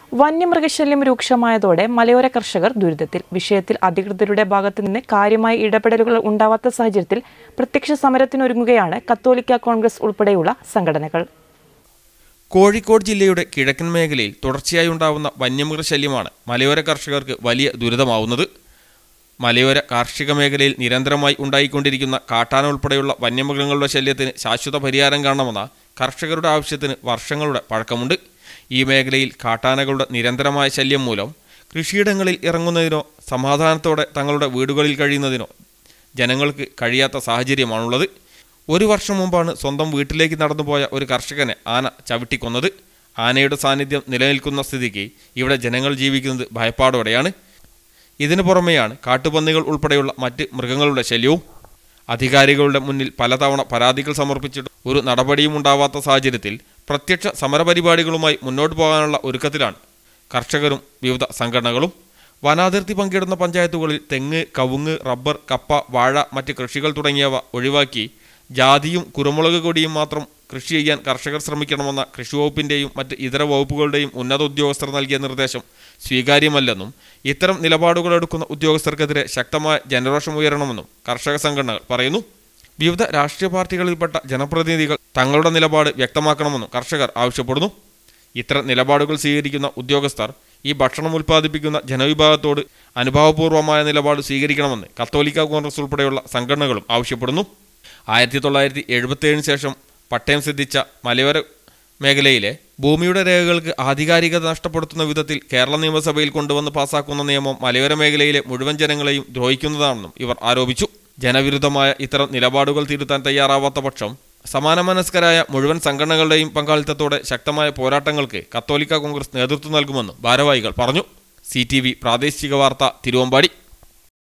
വന്യമൃഗശല്യം രൂക്ഷമായതോടെ മലയോര കർഷകർ ദുരിതത്തിൽ വിഷയത്തിൽ അധികൃതരുടെ ഭാഗത്തു നിന്ന് കാര്യമായ ഇടപെടലുകൾ ഉണ്ടാവാത്ത സാഹചര്യത്തിൽ പ്രത്യക്ഷ സമരത്തിനൊരുങ്ങുകയാണ് കത്തോലിക്ക കോൺഗ്രസ് ഉൾപ്പെടെയുള്ള സംഘടനകൾ കോഴിക്കോട് ജില്ലയുടെ കിഴക്കൻ മേഖലയിൽ തുടർച്ചയായി ഉണ്ടാവുന്ന വന്യമൃഗശല്യമാണ് മലയോര കർഷകർക്ക് വലിയ ദുരിതമാവുന്നത് മലയോര കാർഷിക മേഖലയിൽ നിരന്തരമായി ഉണ്ടായിക്കൊണ്ടിരിക്കുന്ന കാട്ടാന ഉൾപ്പെടെയുള്ള വന്യമൃഗങ്ങളുടെ ശല്യത്തിന് ശാശ്വത പരിഹാരം കാണണമെന്ന കർഷകരുടെ ആവശ്യത്തിന് വർഷങ്ങളുടെ പഴക്കമുണ്ട് ഈ മേഖലയിൽ കാട്ടാനകളുടെ നിരന്തരമായ ശല്യം മൂലം കൃഷിയിടങ്ങളിൽ ഇറങ്ങുന്നതിനോ സമാധാനത്തോടെ തങ്ങളുടെ വീടുകളിൽ കഴിയുന്നതിനോ ജനങ്ങൾക്ക് കഴിയാത്ത സാഹചര്യമാണുള്ളത് ഒരു വർഷം മുമ്പാണ് സ്വന്തം വീട്ടിലേക്ക് നടന്നുപോയ ഒരു കർഷകനെ ആന ചവിട്ടിക്കൊന്നത് ആനയുടെ സാന്നിധ്യം നിലനിൽക്കുന്ന സ്ഥിതിക്ക് ഇവിടെ ജനങ്ങൾ ജീവിക്കുന്നത് ഭയപ്പാടോടെയാണ് ഇതിനു പുറമെയാണ് കാട്ടുപന്നികൾ ഉൾപ്പെടെയുള്ള മറ്റ് മൃഗങ്ങളുടെ ശല്യവും അധികാരികളുടെ മുന്നിൽ പലതവണ പരാതികൾ സമർപ്പിച്ചിട്ട് ഒരു നടപടിയും ഉണ്ടാവാത്ത സാഹചര്യത്തിൽ പ്രത്യക്ഷ സമരപരിപാടികളുമായി മുന്നോട്ട് പോകാനുള്ള ഒരുക്കത്തിലാണ് കർഷകരും വിവിധ സംഘടനകളും വനാതിർത്തി പങ്കിടുന്ന പഞ്ചായത്തുകളിൽ തെങ്ങ് കവുങ്ങ് റബ്ബർ കപ്പ വാഴ മറ്റ് കൃഷികൾ തുടങ്ങിയവ ഒഴിവാക്കി ജാതിയും കുരുമുളക് കൊടിയും മാത്രം കൃഷി ചെയ്യാൻ കർഷകർ ശ്രമിക്കണമെന്ന കൃഷി വകുപ്പിന്റെയും മറ്റ് ഇതര വകുപ്പുകളുടെയും ഉന്നത ഉദ്യോഗസ്ഥർ നൽകിയ നിർദ്ദേശം സ്വീകാര്യമല്ലെന്നും ഇത്തരം നിലപാടുകൾ എടുക്കുന്ന ഉദ്യോഗസ്ഥർക്കെതിരെ ശക്തമായ ജനരോഷം ഉയരണമെന്നും കർഷക സംഘടനകൾ പറയുന്നു വിവിധ രാഷ്ട്രീയ പാർട്ടികളിൽപ്പെട്ട ജനപ്രതിനിധികൾ തങ്ങളുടെ നിലപാട് വ്യക്തമാക്കണമെന്നും കർഷകർ ആവശ്യപ്പെടുന്നു ഇത്തരം നിലപാടുകൾ സ്വീകരിക്കുന്ന ഉദ്യോഗസ്ഥർ ഈ ഭക്ഷണം ഉൽപ്പാദിപ്പിക്കുന്ന ജനവിഭാഗത്തോട് അനുഭാവപൂർവമായ നിലപാട് സ്വീകരിക്കണമെന്ന് കത്തോലിക്ക കോൺഗ്രസ് ഉൾപ്പെടെയുള്ള സംഘടനകളും ആവശ്യപ്പെടുന്നു ആയിരത്തി തൊള്ളായിരത്തി എഴുപത്തിയേഴിന് ശേഷം പട്ടയം സിദ്ധിച്ച മലയോര മേഖലയിലെ ഭൂമിയുടെ രേഖകൾക്ക് ആധികാരികത നഷ്ടപ്പെടുത്തുന്ന വിധത്തിൽ കേരള നിയമസഭയിൽ കൊണ്ടുവന്ന് പാസാക്കുന്ന നിയമം മലയോര മേഖലയിലെ മുഴുവൻ ജനങ്ങളെയും ദ്രോഹിക്കുന്നതാണെന്നും ഇവർ ആരോപിച്ചു ജനവിരുദ്ധമായ ഇത്തരം നിലപാടുകൾ തിരുത്താൻ തയ്യാറാവാത്ത പക്ഷം സമാനമനസ്കരായ മുഴുവൻ സംഘടനകളുടെയും പങ്കാളിത്തത്തോടെ ശക്തമായ പോരാട്ടങ്ങൾക്ക് കത്തോലിക്ക കോൺഗ്രസ് നേതൃത്വം നൽകുമെന്നും ഭാരവാഹികൾ പറഞ്ഞു സി പ്രാദേശിക വാർത്ത തിരുവമ്പാടി